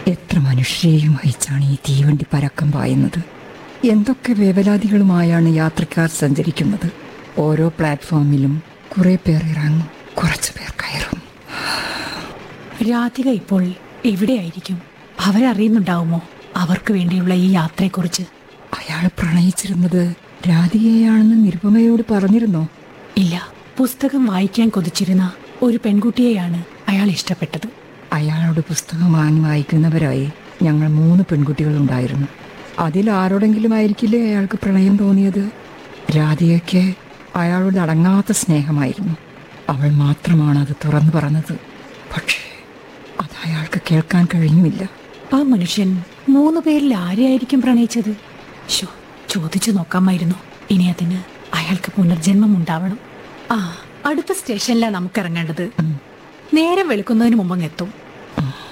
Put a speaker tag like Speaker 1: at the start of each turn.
Speaker 1: എത്ര മനുഷ്യരെയും വഹിച്ചാണ് ഈ തീവണ്ടി പരക്കം പായുന്നത് എന്തൊക്കെ വേവലാതികളുമായാണ് യാത്രക്കാർ സഞ്ചരിക്കുന്നത് ഓരോ പ്ലാറ്റ്ഫോമിലും കുറെ പേർ ഇറങ്ങും കുറച്ചു പേർ കയറും
Speaker 2: രാധിക ഇപ്പോൾ എവിടെയായിരിക്കും അവരറിയുന്നുണ്ടാവുമോ അവർക്ക് വേണ്ടിയുള്ള ഈ യാത്രയെക്കുറിച്ച്
Speaker 1: അയാൾ പ്രണയിച്ചിരുന്നത് രാധികയാണെന്ന് നിരുപമയോട് പറഞ്ഞിരുന്നോ
Speaker 2: ഇല്ല പുസ്തകം വായിക്കാൻ കൊതിച്ചിരുന്ന ഒരു പെൺകുട്ടിയെയാണ് അയാൾ ഇഷ്ടപ്പെട്ടത്
Speaker 1: അയാളോട് പുസ്തകം വാങ്ങി വായിക്കുന്നവരായി ഞങ്ങൾ മൂന്ന് പെൺകുട്ടികളുണ്ടായിരുന്നു അതിൽ ആരോടെങ്കിലും ആയിരിക്കില്ലേ അയാൾക്ക് പ്രണയം തോന്നിയത് രാധികയ്ക്ക് അയാളോട് അടങ്ങാത്ത സ്നേഹമായിരുന്നു അവൾ മാത്രമാണ് അത് തുറന്നു പറഞ്ഞത് പക്ഷേ അത് അയാൾക്ക് കേൾക്കാൻ കഴിഞ്ഞുമില്ല
Speaker 2: ആ മനുഷ്യൻ മൂന്ന് പേരിൽ ആരെയായിരിക്കും പ്രണയിച്ചത് ശോ ചോദിച്ചു നോക്കാമായിരുന്നു ഇനി അതിന് അയാൾക്ക് പുനർജന്മം ഉണ്ടാവണം ആ അടുത്ത സ്റ്റേഷനിലാണ് നമുക്ക് ഇറങ്ങേണ്ടത് നേരം വെളുക്കുന്നതിന് മുമ്പ് അങ്ങ് എത്തും